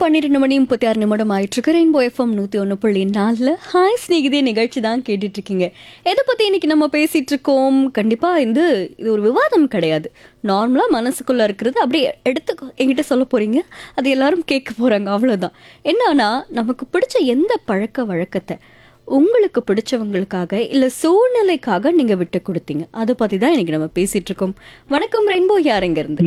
பன்னிரெண்டு மணி முப்பத்தி ஆறு நிமிடம் ஆயிட்டு இருக்கு ரெயின்போ எஃப்எம் நூத்தி ஒன்று புள்ளி நாலுல ஹாய் ஸ்நேகிதே நிகழ்ச்சி தான் கேட்டுட்டு இருக்கீங்க எதை பத்தி இன்னைக்கு நம்ம பேசிட்டு இருக்கோம் கண்டிப்பா இது இது ஒரு விவாதம் கிடையாது நார்மலா மனசுக்குள்ள இருக்கிறது அப்படியே எடுத்து என்கிட்ட சொல்ல போறீங்க அது எல்லாரும் கேட்க போறாங்க அவ்வளவுதான் என்னன்னா நமக்கு பிடிச்ச எந்த பழக்க வழக்கத்தை உங்களுக்கு பிடிச்சவங்களுக்காக இல்ல சூழ்நிலைக்காக நீங்க விட்டு கொடுத்தீங்க அதை பத்தி தான் இன்னைக்கு நம்ம பேசிட்டு இருக்கோம் வணக்கம் ரெயின்போ யாருங்க இருந்து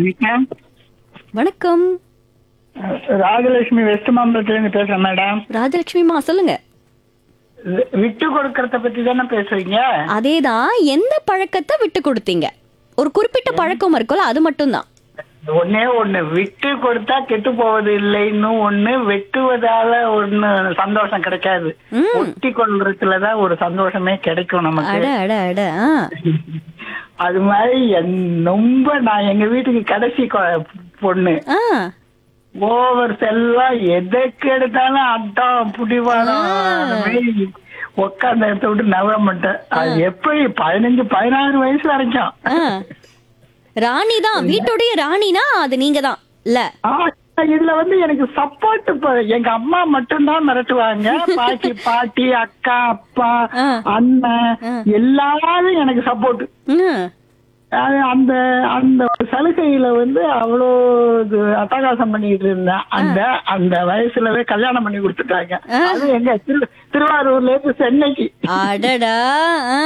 வணக்கம் ராஜலட்சுமி வெஸ்ட் மாம்பலத்துல இருந்து பேசுறேன் மேடம் ராஜலட்சுமிமா சொல்லுங்க வி- விட்டு கொடுக்கறத பத்தி தானே பேசுறீங்க அதேதான் எந்த பழக்கத்தை விட்டு கொடுத்தீங்க ஒரு குறிப்பிட்ட பழக்கம் இருக்கும்ல அது மட்டும்தான் ஒன்னே ஒண்ணு விட்டு கொடுத்தா கெட்டு போவது இல்லைன்னு ஒண்ணு வெட்டுவதால ஒண்ணு சந்தோஷம் கிடைக்காது ம். ஒட்டி கொள்றதுலதான் ஒரு சந்தோஷமே கிடைக்கும் நமக்கு அட அட அட ஆ. அது மாதிரி என்- ரொம்ப நான் எங்க வீட்டுக்கு கடைசி கொ- பொண்ணு ஆ ஓவர் செல்லா எதுக்கு எடுத்தாலும் அட்டம் புடிவாடம் உட்காந்த இடத்த விட்டு நவர மாட்டேன் அது எப்படி பதினஞ்சு பதினாறு வயசு வரைக்கும் ஆ. ராணி தான் வீட்டுடைய ராணினா அது நீங்க தான் இல்ல ஆ, இதுல வந்து எனக்கு சப்போர்ட் எங்க அம்மா மட்டும்தான் மிரட்டுவாங்க பாட்டி பாட்டி அக்கா அப்பா ஆ. அண்ணன் எல்லாரும் எனக்கு சப்போர்ட் ம். அந்த அந்த ஒரு சலுகையில வந்து அவ்வளோ இது அட்டகாசம் பண்ணிட்டு இருந்தேன் அந்த அந்த வயசுலவே கல்யாணம் பண்ணி கொடுத்துட்டாங்க அது எங்க திரு திருவாரூர்ல இருந்து சென்னைக்கு அடடா ஆ.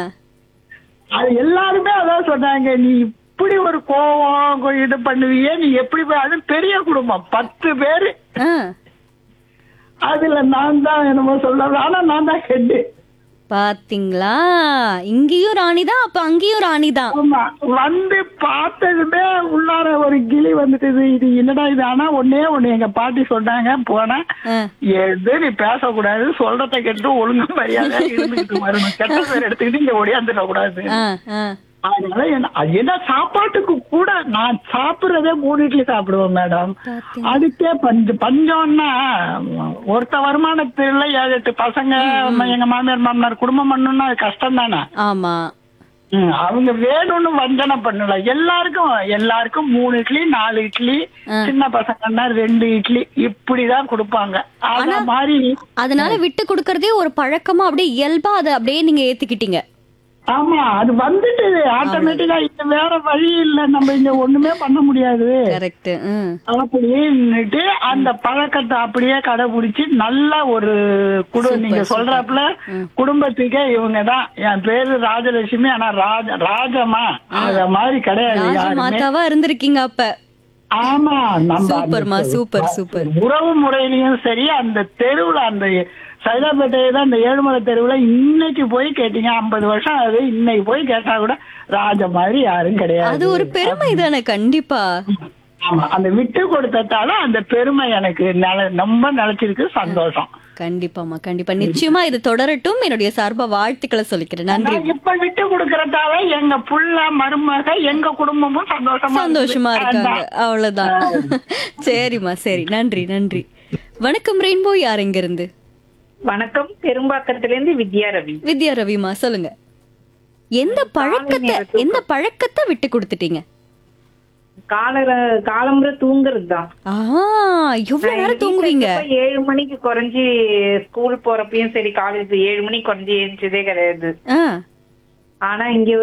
அது எல்லாருமே அதான் சொன்னாங்க நீ இப்படி ஒரு கோவம் கொ- இது பண்ணுவியே நீ எப்படி போய் அது பெரிய குடும்பம் பத்து பேரு ஆ. அதுல நான் தான் என்னமோ சொல்ல ஆனா நான் தான் ஹெட் பாத்தீங்களா இங்கேயும் ராணி தான் அப்ப அங்கேயும் ராணி தான் ஆமா வந்து பார்த்ததுமே உள்ளார ஒரு கிளி வந்துட்டு இது என்னடா இது ஆனா ஒன்னே ஒண்ணு எங்க பாட்டி சொன்னாங்க போனேன் ஆ. எது நீ பேசக்கூடாது சொல்றத கேட்டு ஒழுங்கு மரியாதை இருந்துகிட்டு வரணும் கெட்ட பேர் எடுத்துக்கிட்டு இங்க ஒடியாந்துட கூடாது ஆ, ஆ. அதனால என்ன அது என்ன சாப்பாட்டுக்கு கூட நான் சாப்பிடுறதே மூணு இட்லி சாப்பிடுவேன் மேடம் பாத்தீங்க. அதுக்கே பஞ்சம் பஞ்சம்னா ஒருத்த வருமானத்துல ஏழு எட்டு பசங்க எங்க மாமியார் மாமனார் குடும்பம் பண்ணணும்னா அது கஷ்டம் தானே ஆமா ம், அவங்க வேணும்னு வஞ்சனை பண்ணல எல்லாருக்கும் எல்லாருக்கும் மூணு இட்லி நாலு இட்லி சின்ன பசங்கன்னா ரெண்டு இட்லி இப்படிதான் கொடுப்பாங்க அத மாதிரி அதனால விட்டு கொடுக்கறதே ஒரு பழக்கமா அப்படியே இயல்பா அதை அப்படியே நீங்க ஏத்துக்கிட்டீங்க ஆமா அது வந்துட்டு ஆட்டோமேட்டிக்கா இந்த வேற வழி இல்ல நம்ம இங்க ஒண்ணுமே பண்ண முடியாது கரெக்ட் ம் அப்படின்னுட்டு அந்த பழக்கத்தை அப்படியே கடைபிடிச்சு நல்ல ஒரு குடும்பம் நீங்க சொல்றாப்புல குடும்பத்துக்கே இவங்க தான் என் பேரு ராஜலட்சுமி ஆனா ராஜ ராஜமா அத மாதிரி கிடையாது ராஜ யாருமே மாதாவா இருந்திருக்கீங்க அப்ப ஆமா நம்ம சூப்பர்மா அந்த சூப்பர் சூப்பர் உறவு முறையிலயும் சரி அந்த தெருவுல அந்த சைதாப்பேட்டையை தான் அந்த ஏழுமலை தெருவுல இன்னைக்கு போய் கேட்டீங்க ஐம்பது வருஷம் ஆகுது இன்னைக்கு போய் கேட்டா கூட ராஜ மாதிரி யாரும் கிடையாது அது ஒரு பெருமை தானே கண்டிப்பா ஆமா அந்த விட்டு கொடுத்ததால அந்த பெருமை எனக்கு நில ரொம்ப நிலைச்சிருக்கு சந்தோஷம் கண்டிப்பாமா கண்டிப்பா நிச்சயமா இது தொடரட்டும் என்னுடைய சார்பா வாழ்த்துக்களை சொல்லிக்கிறேன் நன்றி நான் இப்ப விட்டு கொடுக்கறதால எங்க புள்ள மருமக எங்க குடும்பமும் சந்தோஷமா சந்தோஷமா இருக்குது. இருக்காங்க அவ்வளவுதான் சரிம்மா சரி நன்றி நன்றி வணக்கம் ரெயின்போ யார் இங்க இருந்து வணக்கம் பெரும்பாக்கத்திலிருந்து வித்யா ரவி வித்யா ரவிமா சொல்லுங்க எந்த பழக்கத்தை எந்த பழக்கத்தை விட்டு கொடுத்துட்டீங்க கால காலம்புற தூங்குறது தான் ஆ எவ்வளவு நேரம் தூங்குவீங்க ஏழு மணிக்கு குறைஞ்சி ஸ்கூல் போறப்பயும் சரி காலேஜ் ஏழு மணிக்கு குறைஞ்சி எழுந்ததே கிடையாது ஆ ஆனா இங்க